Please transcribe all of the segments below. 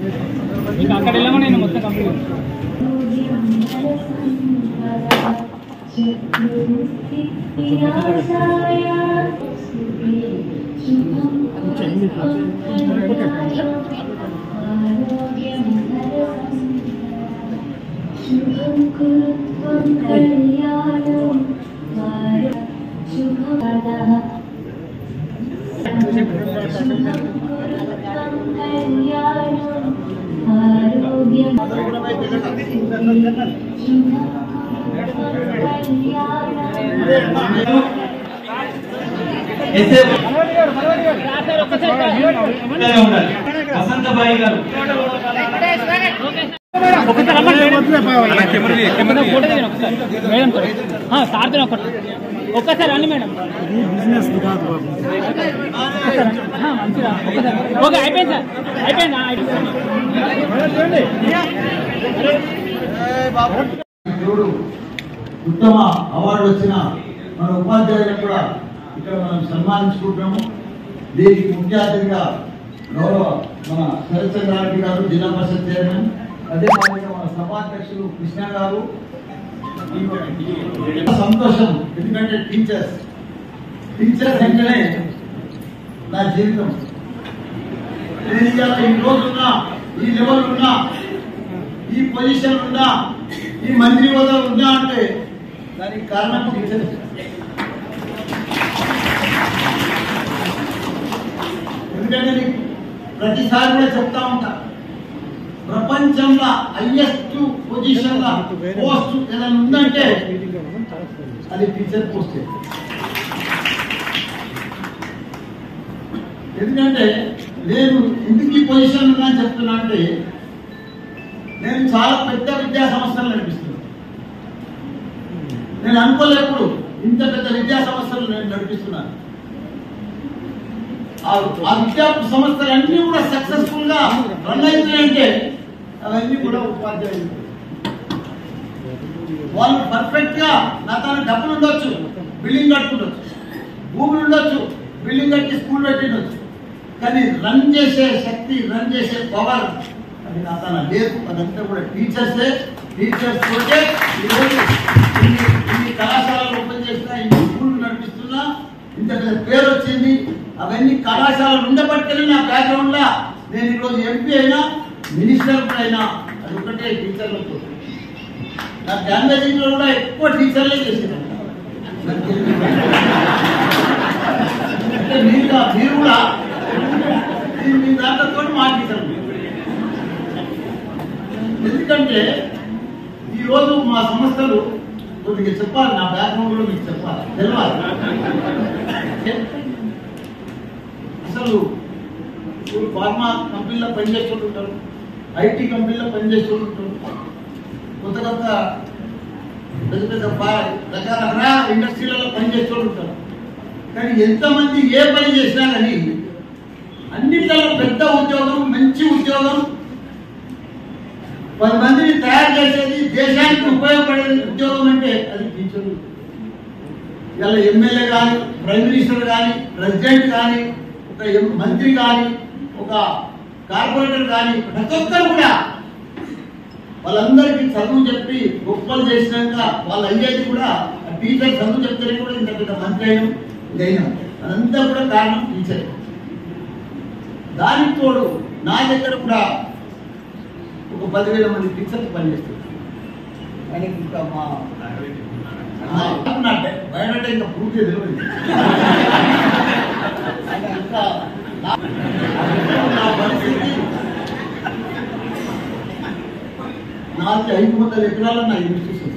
ఇంకా అక్కడ వెళ్ళమని నేను మొత్తం కంప్లీట్ ఎస్ఏ ఉండాలి వసంతబాయి గారు ఒకసారి రమ్మని మేడం ఫోటో దిగిన ఒకసారి మేడం తో సార్తో ఒకటి ఒక్కసారి రండి మేడం బిజినెస్ కాదు బాబు ఒక్కసారి రండి. ఆ, మంచిదా ఒక్కసారి ఓకే అయిపోయింది సార్ అయిపోయింది ఆ, అయిపోయింది దేవుడు ఉత్తమ అవార్డు వచ్చిన మన ఉపాధ్యాయులకు కూడా ఇక్కడ మనం సన్మానించుకుంటున్నాము దీనికి ముఖ్య అతిథిగా గౌరవ మన శరత్చంద్రారెడ్డి గారు జిల్లా పరిషత్ చైర్మన్ అదేవిధంగా మన సభాధ్యక్షులు కృష్ణ గారు సంతోషం ఎందుకంటే టీచర్స్ టీచర్స్ అంటేనే నా జీవితం నేను ఇవాళ ఈ రోజున్నా ఈ లెవెల్ ఉన్నా ఈ పొజిషన్ ఉన్నా ఈ మంత్రి హోదా ఉన్నా అంటే దానికి కారణం టీచర్స్ ఎందుకంటే నీకు ప్రతిసారి కూడా చెప్తా ఉంటా ప్రపంచంలో హైయెస్ట్ పొజిషన్ పోస్ట్ ఏదైనా ఉందంటే అది టీచర్ పోస్ట్ ఎందుకంటే నేను ఎందుకు ఈ పొజిషన్ ఉన్నా అని చెప్తున్నా అంటే నేను చాలా పెద్ద విద్యా సంస్థలు నడిపిస్తున్నాను నేను అనుకోలేప్పుడు ఇంత పెద్ద విద్యా సంస్థలు నేను నడిపిస్తున్నాను ఆ- ఆ విద్యా సంస్థలన్నీ కూడా సక్సెస్ఫుల్ గా రన్ అవుతున్నాయంటే అవన్నీ కూడా ఉపాధ్యాయులు వాళ్ళు పర్ఫెక్ట్ గా నా తన డబ్బులు ఉండొచ్చు బిల్డింగ్ కట్టుకుండొచ్చు భూములు ఉండొచ్చు బిల్డింగ్ కట్టి స్కూల్ పెట్టిండొచ్చు కానీ రన్ చేసే శక్తి రన్ చేసే పవర్ అది నా తన లేదు అదంతా కూడా టీచర్సే టీచర్స్ తోటే ఈరోజు ఇన్ని ఇన్ని కళాశాలలు ఓపెన్ చేసినా ఇన్ని స్కూల్ నడిపిస్తున్నా ఇంత పెద్ద పేరు వచ్చింది అవన్నీ కళాశాలలు ఉండబట్టి నా బ్యాక్గ్రౌండ్ లా నేను ఈరోజు ఎంపీ అయినా మినిస్టర్ కూడా అయినా అది ఒకటే టీచర్లతో నా డామేజింగ్ లో కూడా ఎక్కువ టీచర్లే చేసినాను అంటే మీరు కా- మీరు కూడా మీ- మీ దాంట్లో మా టీచర్ ఎందుకంటే ఈ రోజు మా సంస్థలు కొద్దిగా చెప్పాలి నా బ్యాక్గ్రౌండ్ లో మీకు చెప్పాలి తెలవాలి అసలు ఇప్పుడు ఫార్మా కంపెనీలో పనిచేస్తూ ఉంటారు ఐటీ కంపెనీలో పనిచేస్తూ ఉంటారు కొత్త కొత్త పెద్ద పెద్ద బా- రకరకాల ఇండస్ట్రీలలో పనిచేస్తూ ఉంటారు కానీ ఎంతమంది ఏ పని చేసినా కానీ అన్నిటిలో పెద్ద ఉద్యోగం మంచి ఉద్యోగం పది మందిని తయారు చేసేది దేశానికి ఉపయోగపడేది ఉద్యోగం అంటే అది టీచర్లు ఇలా ఎమ్మెల్యే కానీ ప్రైమ్ మినిస్టర్ కానీ ప్రెసిడెంట్ కానీ ఒక ఎం- మంత్రి కానీ ఒక కార్పొరేటర్ కానీ ప్రతి ఒక్కరు కూడా వాళ్ళందరికీ చదువు చెప్పి గొప్పలు చేసినాక వాళ్ళు అయ్యేది కూడా ఆ టీచర్ చదువు చెప్తేనే కూడా ఇంత పెద్ద మంత్రి అయినాం ఇదైనాం అదంతా కూడా కారణం టీచర్ దానికి తోడు నా దగ్గర కూడా ఒక పదివేల మంది టీచర్లు పనిచేస్తారు ఆయనకి ఇంకా మా ఆ, నా డ- బయోడేటా ఇంకా పూర్తిగా తెలియదు ఆయన ఇంకా నా- నా పరిస్థితి నాలుగు ఐదు వందల ఎకరాల నా ఇన్స్టిట్యూషన్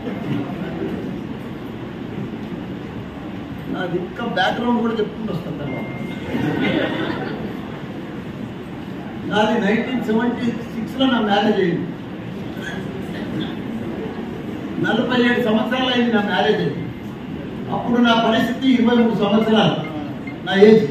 నాది ఇంకా బ్యాక్గ్రౌండ్ కూడా చెప్పుకుంటూ వస్తాను తర్వాత నాది నైన్టీన్ సెవెంటీ సిక్స్లో నా మ్యారేజ్ అయింది నలభై ఏడు సంవత్సరాలు అయింది నా మ్యారేజ్ అయింది అప్పుడు నా పరిస్థితి ఇరవై మూడు సంవత్సరాలు నా ఏజ్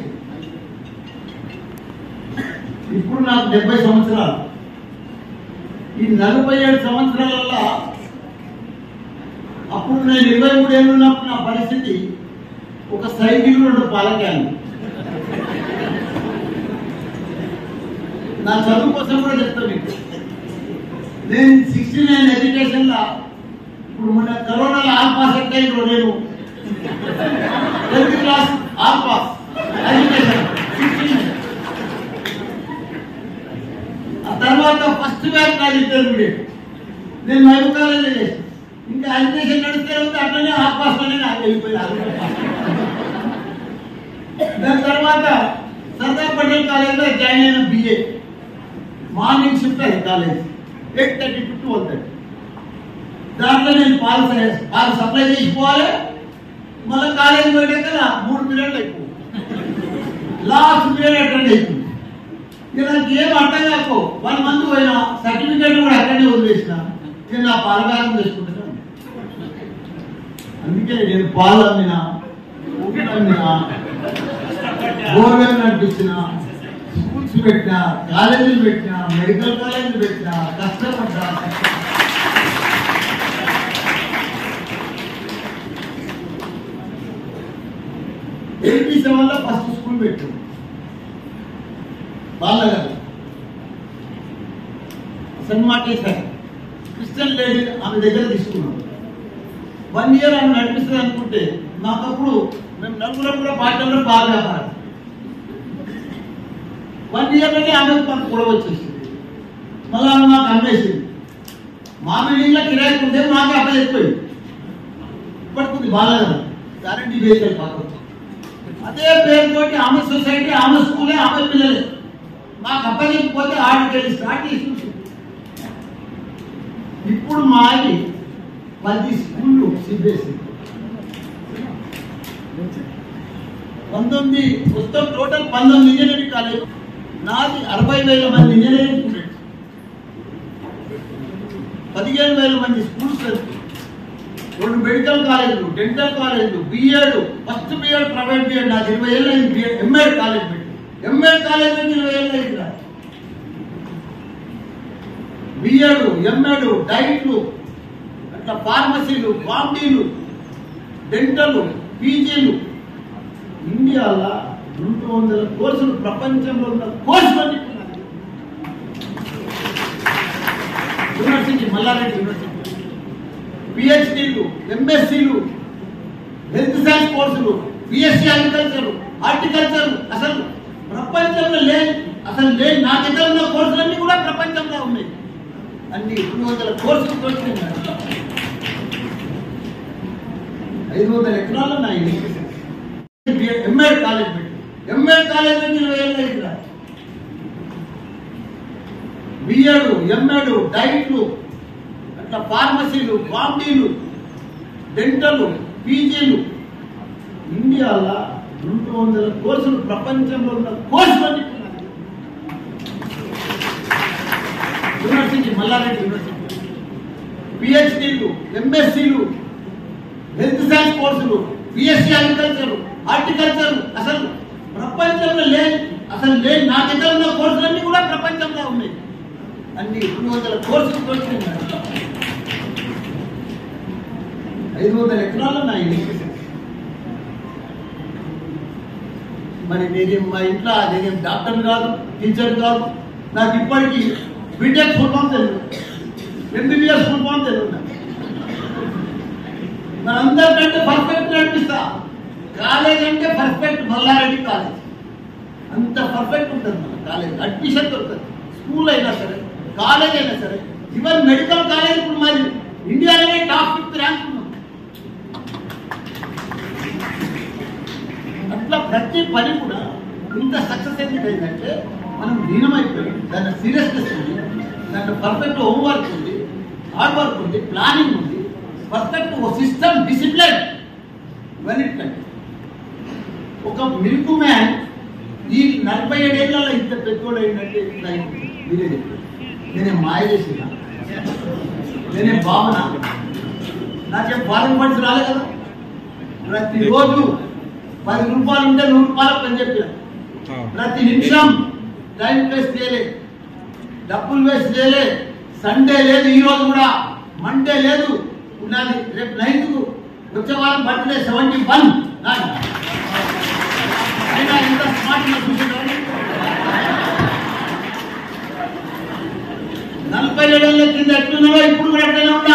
ఇప్పుడు నాకు డెబ్బై సంవత్సరాలు ఈ నలభై ఏడు సంవత్సరాలలో అప్పుడు నేను ఇరవై మూడు ఏళ్ళు ఉన్నప్పుడు నా పరిస్థితి ఒక సైకిల్ రెండు పాలకాయలు నా చదువు కోసం కూడా చెప్తాను మీకు నేను సిక్స్టీ నైన్ ఎడ్యుకేషన్లో ఇప్పుడు మొన్న కరోనాలో ఆల్ పాస్ ఎట్ అయిందో నేను tenth class all pass education sixty nine ఆ తర్వాత ఫస్ట్ బ్యాచ్ నాది ఇంటర్మీడియట్ నేను మహబూబ్ కాలేజీలో చేసిన ఇంకా ఎడ్యుకేషన్ నడిస్తే ఉంటే అట్లనే ఆల్ పాస్లోనే నాకు వెళ్ళిపోయింది దాని తర్వాత సర్దార్ పటేల్ కాలేజ్లో జాయిన్ అయిన బిఏ మార్నింగ్ షిఫ్ట్ అది college eight thirty to twelve thirty దాంట్లో నేను పాలు స- పాలు సప్లై చేసిపోవాలి మళ్ళీ కాలేజ్ పోయాక మూడు పీరియడ్లు అయిపోయి లాస్ట్ పీరియడ్ అటెండ్ అయిపోయింది ఇక నాకు ఏం అర్థం కాకు వన్ మంత్ పోయినా సర్టిఫికేట్ కూడా అక్కడనే వదిలేసిన నేను నా పాలకాలం చేసుకుంటున్నాను అందుకే నేను పాలు అమ్మిన ఊపిరి అమ్మిన బోర్వెల్ నడిపించిన స్కూల్స్ పెట్టిన కాలేజీలు పెట్టిన మెడికల్ కాలేజీలు పెట్టిన కష్టపడ్డా ఎయిటీ సెవెన్ లో ఫస్ట్ స్కూల్ పెట్టాం బాలగారు saint Martin sir Christian lady ఆమె దగ్గర తీసుకున్నాం వన్ ఇయర్ ఆమె నడిపిస్తుంది అనుకుంటే మాకప్పుడు మేము నలుగురం కూడా పార్టీలో బాగా వ్యాపారం వన్ ఇయర్లోనే ఆమె మాకు కూడా వచ్చేసింది మళ్ళీ ఆమె మాకు అమ్మేసింది మా బిల్డింగ్లో కిరాయి ఉంటే మాకు అక్కడ ఎక్కువైంది ఇప్పటికి బాగా గ్యారంటీ వెహికల్ కాకపోతే అదే పేరుతోటి ఆమె సొసైటీ ఆమె స్కూలే ఆమె పిల్లలే మాకు అప్పచెప్పిపోతే ఆడికెళ్ళి స్టార్ట్ చేసి ఇప్పుడు మాది పది స్కూళ్ళు సిబిఎస్ఈ పంతొమ్మిది మొత్తం టోటల్ పంతొమ్మిది ఇంజనీరింగ్ కాలేజ్ నాది అరవై వేల మంది ఇంజనీరింగ్ స్టూడెంట్స్ పదిహేను వేల మంది స్కూల్స్ రెండు మెడికల్ కాలేజీలు డెంటల్ కాలేజీలు BEd first BEd private BEd నాకు ఇరవై ఏళ్ళు అయింది బిఎడ్ ఎంఎడ్ కాలేజ్ పెట్టి ఎంఎడ్ కాలేజ్ నుంచి ఇరవై ఏళ్ళు అయింది నాకు. బిఎడ్ ఎంఎడ్ డైట్లు అట్లా ఫార్మసీలు ఫార్మీలు డెంటల్ పీజీలు ఇండియాలో రెండు వందల కోర్సులు ప్రపంచంలో ఉన్న కోర్సులు అన్ని ఉన్నాయి. యూనివర్సిటీ మల్లారెడ్డి యూనివర్సిటీ పిహెచ్డీలు ఎంఎస్సీలు హెల్త్ సైన్స్ కోర్సులు బిఎస్సీ అగ్రికల్చర్ హార్టికల్చర్ అసలు ప్రపంచంలో లేని అసలు లేని నా దగ్గర ఉన్న కోర్సులన్నీ కూడా ప్రపంచంలో ఉన్నాయి అన్ని రెండు వందల కోర్సులు కోర్సులు ఐదు వందల ఎకరాలు ఉన్నాయి ఎంఏడ్ కాలేజ్ పెట్టి ఎంఏడ్ కాలేజ్ నుంచి ఇరవై ఏళ్ళు అయింది రా. బిఎడ్ ఎంఎడ్ డైట్లు అట్లా ఫార్మసీలు ఫార్మీలు డెంటల్ పీజీలు ఇండియాలో రెండు వందల కోర్సులు ప్రపంచంలో ఉన్న కోర్సులు అన్ని ఉన్నాయి. యూనివర్సిటీ మల్లారెడ్డి యూనివర్సిటీ పిహెచ్డీలు ఎంఎస్సీలు హెల్త్ సైన్స్ కోర్సులు బిఎస్సీ అగ్రికల్చర్ హార్టికల్చర్ అసలు ప్రపంచంలో లేని అసలు లేని నా దగ్గర ఉన్న కోర్సులన్నీ కూడా ప్రపంచంలో ఉన్నాయి అన్ని రెండు వందల కోర్సులు కోర్సులు ఉన్నాయి ఐదు వందల ఎకరాలు ఉన్నాయి మరి నేనేం మా ఇంట్లో నేనేం డాక్టర్ కాదు టీచర్ కాదు నాకు ఇప్పటికీ బీటెక్ ఫుల్ ఫామ్ తెలియదు ఎంబీబీఎస్ ఫుల్ ఫామ్ తెలియదు నాకు. మరి అందరికంటే పర్ఫెక్ట్ నడిపిస్తా కాలేజ్ అంటే పర్ఫెక్ట్ మల్లారెడ్డి కాలేజ్ అంత పర్ఫెక్ట్ ఉంటుంది మన కాలేజ్ అడ్మిషన్ దొరుకుతుంది స్కూల్ అయినా సరే కాలేజ్ అయినా సరే ఈవెన్ మెడికల్ కాలేజ్ ఇప్పుడు మరి ఇండియాలోనే టాప్ ఫిఫ్త్ ర్యాంక్ ఉన్నాం అట్లా ప్రతి పని కూడా ఇంత సక్సెస్ ఎందుకు అయిందంటే మనం లీనమైపోయి దాని సీరియస్నెస్ ఉంది దాంట్లో పర్ఫెక్ట్ హోంవర్క్ ఉంది హార్డ్ వర్క్ ఉంది ప్లానింగ్ ఉంది పర్ఫెక్ట్ ఒక సిస్టమ్ డిసిప్లిన్ ఇవన్నీ ఒక మిల్క్ మ్యాన్ ఈ నలభై ఏడేళ్లలో ఇంత పెద్దోడు అయిందంటే ఇట్లా అయింది. మీరే చెప్పారు నేనే మాయ చేసిన నేనే భావన నాకేం ఫారెన్ ఫండ్స్ రాలే కదా ప్రతిరోజు పది రూపాయలు ఉంటే నూరు రూపాయలు పని చెప్పిన ప్రతి నిమిషం టైం వేస్ట్ చేయలే డబ్బులు వేస్ట్ చేయలే సండే లేదు ఈ రోజు కూడా మండే లేదు ఉన్నది రేపు నైన్త్ వచ్చే వారం బర్త్డే సెవెంటీ వన్ అయినా ఇంత స్మార్ట్ చూసేటప్పుడు నలభై ఏడేళ్ల కింద ఎట్లున్నారో ఇప్పుడు కూడా అట్లనే ఉన్నా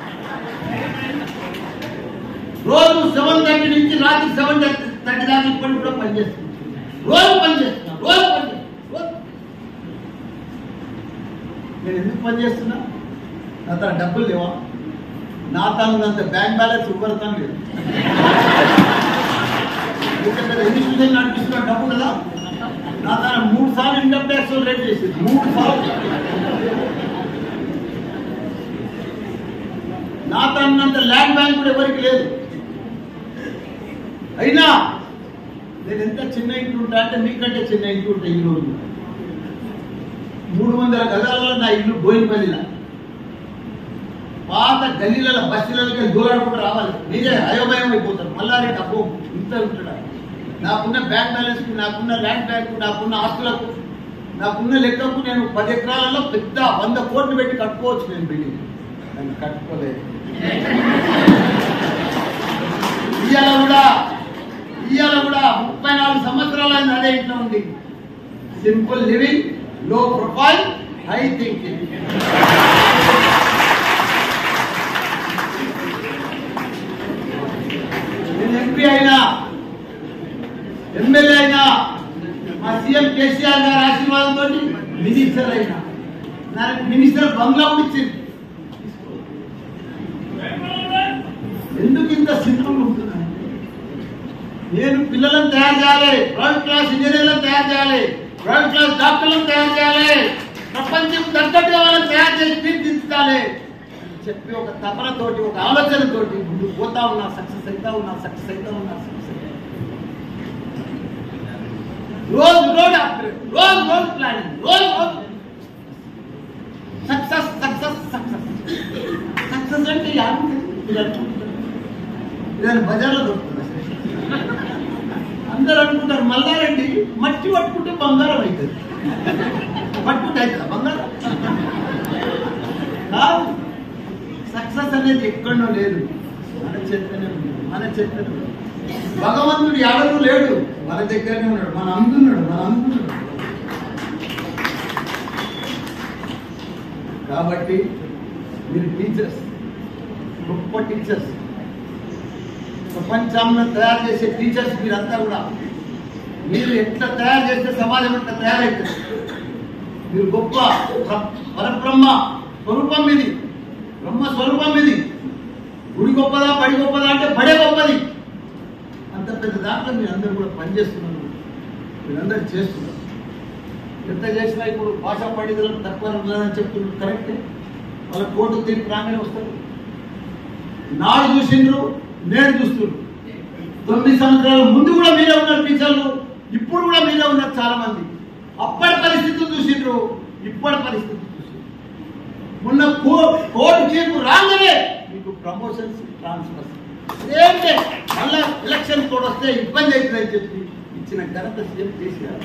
రోజు సెవెన్ థర్టీ నుంచి రాత్రి సెవెన్ థర్టీ దాకా ఇప్పటికి కూడా పనిచేస్తున్నాం రోజు పనిచేస్తున్నా రోజు పనిచేస్తున్నా రోజు. నేను ఎందుకు పనిచేస్తున్నా నా తన డబ్బులు లేవా నా తనంత బ్యాంక్ బ్యాలెన్స్ ఇవ్వరతాను లేదు ఎందుకంటే ఎన్ని చూసాను నడిపిస్తున్న డబ్బు కదా నా తన మూడు సార్లు ఇన్కమ్ ట్యాక్స్ రేట్ చేసింది మూడు సార్లు నా తనంత ల్యాండ్ బ్యాంక్ కూడా ఎవరికి లేదు అయినా నేను ఎంత చిన్న ఇంట్లో ఉంటా అంటే మీకంటే చిన్న ఇంట్లో ఉంటా ఈ రోజు మూడు వందల గజాలలో నా ఇల్లు బోయినపల్లిలో పాత గల్లీల బస్తీలకి దూరాడుకుంటూ రావాలి మీరే అయోమయం అయిపోతారు మళ్ళీ డబ్బు ఇంత ఉంటాడు నాకున్న బ్యాంక్ బ్యాలెన్స్ నాకున్న ల్యాండ్ బ్యాంక్ నాకున్న ఆస్తులకు నాకున్న లెక్కకు నేను పది ఎకరాలలో పెద్ద వంద కోట్లు పెట్టి కట్టుకోవచ్చు నేను బిల్డింగ్ నేను కట్టుకోలేదు ఇవాళ కూడా ఇవాళ కూడా ముప్పై నాలుగు సంవత్సరాలు అయింది అదే ఇంట్లో ఉంది సింపుల్ లివింగ్ లో ప్రొఫైల్ హై థింకింగ్ నేను ఎంపీ అయినా ఎమ్మెల్యే అయినా మా సీఎం కేసీఆర్ గారి ఆశీర్వాదంతో మినిస్టర్ అయినా నాకు మినిస్టర్ బంగ్లా కూడా ఇచ్చింది ఎందుకు ఇంత సింపుల్ ఉంటున్నాను నేను పిల్లలను తయారు చేయాలి వరల్డ్ క్లాస్ ఇంజనీర్లను తయారు చేయాలి వరల్డ్ క్లాస్ డాక్టర్లను తయారు చేయాలి ప్రపంచం తగ్గట్టుగా వాళ్ళని తయారు చేసి తీర్చిదిద్దాలి అని చెప్పి ఒక తపనతోటి ఒక ఆలోచనతోటి ముందుకు పోతా ఉన్నా సక్సెస్ అవుతా ఉన్నా సక్సెస్ అవుతా ఉన్నా సక్సెస్ రోజు రోజు upgrade, రోజు రోజు ప్లానింగ్ రోజు రోజు సక్సెస్ సక్సెస్ సక్సెస్ సక్సెస్ అంటే యారు మీరు అనుకుంటారు ఇదని బజార్లో దొరుకుతుంది అందరూ అనుకుంటారు మల్లారెడ్డి మట్టి పట్టుకుంటే బంగారం అవుతుంది పట్టుకుంటే అవుతుందా బంగారం కాదు సక్సెస్ అనేది ఎక్కడో లేదు మన చేతనే ఉంది మన చేతనే ఉంది భగవంతుడు ఎవరు లేడు మన దగ్గరనే ఉన్నాడు మన అందున్నాడు మన అందున్నాడు కాబట్టి మీరు టీచర్స్ గొప్ప టీచర్స్ ప్రపంచంలో తయారు చేసే టీచర్స్ మీరంతా కూడా మీరు ఎట్లా తయారు చేస్తే సమాజం ఎట్లా తయారవుతుంది మీరు గొప్ప ప్ర- పరబ్రహ్మ స్వరూపం ఇది బ్రహ్మ స్వరూపం ఇది గుడి గొప్పదా బడి గొప్పదా అంటే బడే గొప్పది అంత పెద్ద దాంట్లో మీరు అందరూ కూడా పనిచేస్తున్నారు మీరందరూ చేస్తున్నారు ఎంత చేసినా ఇప్పుడు భాషా పండితులకు తక్కువ ఉందని చెప్తున్నారు కరెక్టే వాళ్ళ కోర్టు తీర్పు రాగానే వస్తారు నాడు చూసిండ్రు నేడు చూస్తున్నారు తొమ్మిది సంవత్సరాల ముందు కూడా మీరే ఉన్నారు టీచర్లు ఇప్పుడు కూడా మీరే ఉన్నారు చాలా మంది అప్పటి పరిస్థితులు చూసిండ్రు ఇప్పటి పరిస్థితులు చూసిండ్రు మొన్న కో- కోర్టు తీర్పు రాగానే మీకు ప్రమోషన్స్ ట్రాన్స్ఫర్స్ ఏంటే మళ్ళా ఎలక్షన్ కోడ్ వస్తే ఇబ్బంది అవుతుందని చెప్పి ఇచ్చిన ఘనత సీఎం కేసీఆర్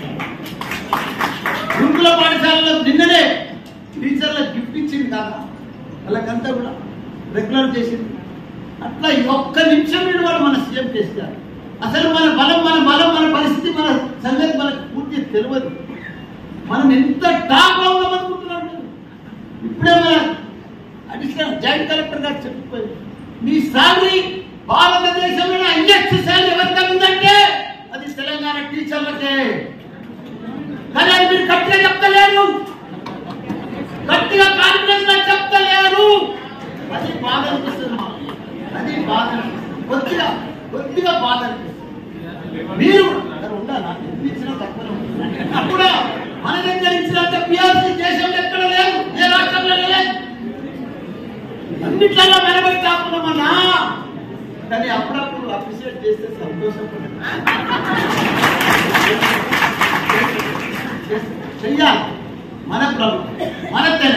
గురుకుల పాఠశాలలో నిన్ననే టీచర్లకు గిఫ్ట్ ఇచ్చింది కాదా వాళ్ళకంతా కూడా రెగ్యులర్ చేసింది అట్లా ఈ ఒక్క నిమిషం విడవాలి మన సీఎం కేసీఆర్ అసలు మన బలం మన బలం మన పరిస్థితి మన సంగతి మనకు పూర్తి తెలియదు మనం ఎంత టాప్ లో ఉన్నామనుకుంటున్నాం మీరు? ఇప్పుడే మన అడిషనల్ జాయింట్ కలెక్టర్ గారు చెప్పిపోయింది మీ శాలరీ భారతదేశంలో హైయెస్ట్ శాలరీ ఎవరికి ఉందంటే అది తెలంగాణ టీచర్లకే కానీ అది మీరు గట్టిగా చెప్తలేరు గట్టిగా కాన్ఫిడెన్స్ గా చెప్తలేరు అది బాధ అనిపిస్తుంది మాకు. అది బాధ అనిపిస్తుంది. కొద్దిగా కొద్దిగా బాధ అనిపిస్తుంది మీరు అక్కడ ఉండాలా ఎంత ఇచ్చినా తక్కువనే ఉంటుంది. కూడా మన దగ్గర ఇచ్చినంత పిఆర్సీ దేశంలో ఎక్కడ లేదు ఏ రాష్ట్రంలో లేదు అన్నిట్లలో వెనబడి కాకుండా కానీ అప్పుడప్పుడు అప్రిషియేట్ చేస్తే సంతోషపడదు చెయ్యాలి మన ప్రభుత్వం మన తెలంగాణ